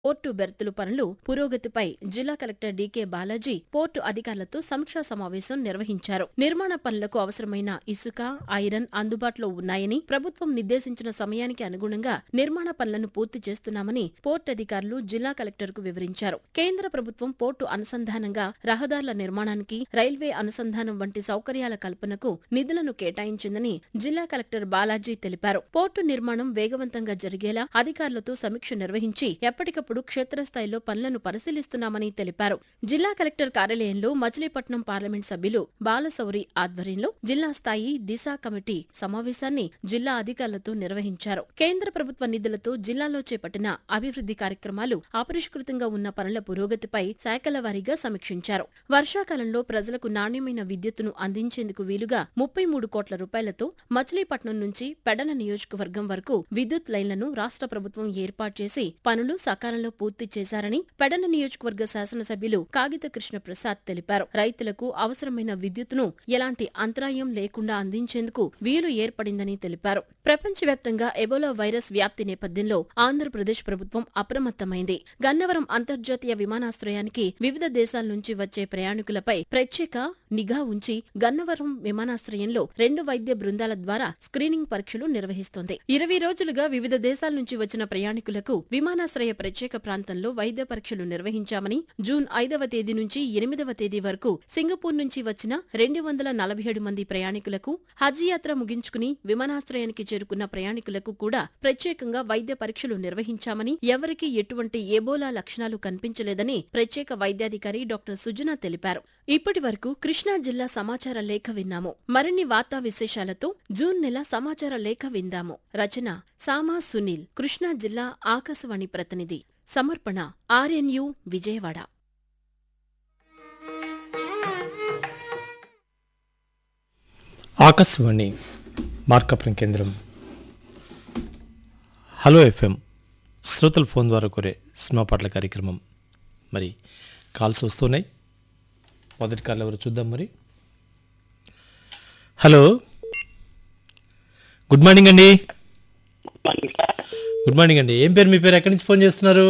Port బెర్తులు పనులు పురోగతిపై జిల్లా కలెక్టర్ డీకే బాలాజీ పోర్టు అధికారులతో సమీక్షా సమావేశం నిర్వహించారు నిర్మాణ పనులకు అవసరమైన ఇసుక ఐరన్ అందుబాటులో ఉన్నాయని ప్రభుత్వం నిర్దేశించిన సమయానికి అనుగుణంగా నిర్మాణ పనులను పూర్తి చేస్తున్నామని పోర్టు అధికారులు జిల్లా కలెక్టర్కు వివరించారు కేంద్ర ప్రభుత్వం పోర్టు అనుసంధానంగా రహదారుల నిర్మాణానికి రైల్వే అనుసంధానం వంటి సౌకర్యాల కల్పనకు నిధులను కేటాయించిందని జిల్లా కలెక్టర్ బాలాజీ తెలిపారు పోర్టు నిర్మాణం వేగవంతంగా జరిగేలా అధికారులతో సమీక్ష నిర్వహించి ఎప్పటికప్పుడు క్షేత్రస్థాయిలో పనులను పరిశీలిస్తున్నామని తెలిపారు జిల్లా కలెక్టర్ కార్యాలయంలో మచిలీపట్నం పార్లమెంట్ సభ్యులు బాలసౌరి ఆధ్వర్యంలో జిల్లా స్థాయి దిశ కమిటీ సమావేశాన్ని జిల్లా అధికారులతో నిర్వహించారు కేంద్ర ప్రభుత్వ నిధులతో జిల్లాలో చేపట్టిన అభివృద్ధి కార్యక్రమాలు అపరిష్కృతంగా ఉన్న పనుల పురోగతిపై శాఖల వారీగా సమీక్షించారు వర్షాకాలంలో ప్రజలకు నాణ్యమైన విద్యుత్తును అందించేందుకు వీలుగా ముప్పై మూడు కోట్ల రూపాయలతో మచిలీపట్నం నుంచి పెడన నియోజకవర్గం వరకు విద్యుత్ లైన్లను రాష్ట్ర ప్రభుత్వం ఏర్పాటు చేసి పనులు సకాలంలో పూర్తి చేశారని పెడన నియోజకవర్గ శాసనసభ్యులు కాగిత కృష్ణ ప్రసాద్ తెలిపారు రైతులకు అవసరమైన విద్యుత్తును ఎలాంటి అంతరాయం లేకుండా అందించేందుకు వీలు ఏర్పడిందని తెలిపారు ప్రపంచవ్యాప్తంగా ఎబోలా వైరస్ వ్యాప్తి నేపథ్యంలో ఆంధ్రప్రదేశ్ ప్రభుత్వం అప్రమత్తమైంది గన్నవరం అంతర్జాతీయ విమానాశ్రయానికి వివిధ దేశాల నుంచి వచ్చే ప్రయాణికులపై ప్రత్యేక నిఘా ఉంచి గన్నవరం విమానాశ్రయంలో రెండు వైద్య బృందాల ద్వారా స్క్రీనింగ్ పరీక్షలు నిర్వహిస్తోంది ఇరవై రోజులుగా వివిధ దేశాల నుంచి వచ్చిన ప్రయాణికులకు విమానాశ్రయ ప్రత్యేక ప్రాంతంలో వైద్య పరీక్షలు నిర్వహించామని జూన్ ఐదవ తేదీ నుంచి ఎనిమిదవ తేదీ వరకు సింగపూర్ నుంచి వచ్చిన రెండు వందల నలభై ఏడు మంది ప్రయాణికులకు హజ్ యాత్ర ముగించుకుని విమానాశ్రయానికి చేరుకున్న ప్రయాణికులకు కూడా ప్రత్యేకంగా వైద్య పరీక్షలు నిర్వహించామని ఎవరికీ ఎటువంటి ఎబోలా లక్షణాలు కనిపించలేదని ప్రత్యేక వైద్యాధికారి డాక్టర్ సుజన తెలిపారు ఇప్పటి వరకు కృష్ణా జిల్లా సమాచార లేఖ విన్నాము మరిన్ని వార్తా విశేషాలతో జూన్ నెల సమాచార లేఖ విందాము రచన సామా సునీల్ కృష్ణా జిల్లా ఆకాశవాణి ప్రతినిధి సమర్పణ ఆర్ఎన్యు విజయవాడ ఆకాశవాణి మార్కపురం కేంద్రం హలో ఎఫ్ఎం శ్రోతల ఫోన్ ద్వారా కోరే సినిమా పాటల కార్యక్రమం మరి కాల్స్ వస్తున్నాయి మొదటి కాల్ ఎవరు చూద్దాం మరి హలో గుడ్ మార్నింగ్ అండి గుడ్ మార్నింగ్ అండి ఏం పేరు మీ పేరు ఎక్కడి నుంచి ఫోన్ చేస్తున్నారు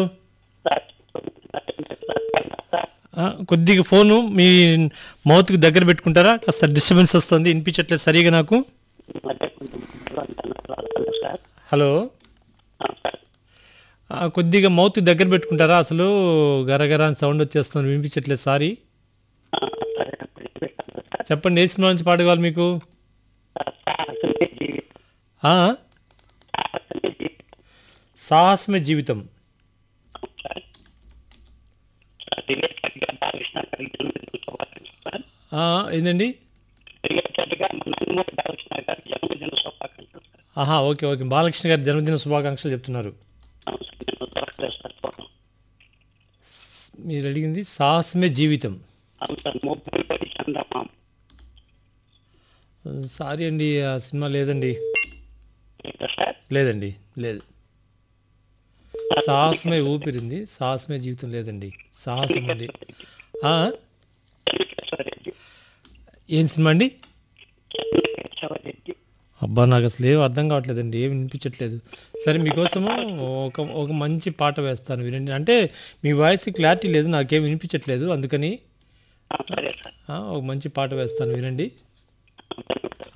ఆ, కొద్దిగా ఫోను మీ మౌత్కి దగ్గర పెట్టుకుంటారా కాస్త డిస్టర్బెన్స్ వస్తుంది వినిపించట్లేదు సరిగా నాకు హలో ఆ, కొద్దిగా మౌత్ దగ్గర పెట్టుకుంటారా అసలు గరగర అని సౌండ్ వచ్చేస్తుంది వినిపించట్లేదు సారీ చెప్పండి ఏ సినిమా నుంచి పాట కావాలి మీకు ఆ? సాహసమే జీవితం ఆ, ఏందండి ఆహా ఓకే ఓకే బాలకృష్ణ గారి జన్మదిన శుభాకాంక్షలు చెప్తున్నారు మీరు అడిగింది సాహసమే జీవితం సారీ అండి ఆ సినిమా లేదండి లేదండి లేదు సాహసమే ఊపిరింది సాహసమే జీవితం లేదండి సాహసం అండి ఆ? ఏం సినిమా అండి అబ్బా నాకు అసలు ఏం అర్థం కావట్లేదండి ఏం వినిపించట్లేదు సరే మీకోసము ఒక ఒక మంచి పాట వేస్తాను వినండి అంటే మీ వాయిస్ క్లారిటీ లేదు నాకేం వినిపించట్లేదు అందుకని ఆ, ఒక మంచి పాట వేస్తాను వినండి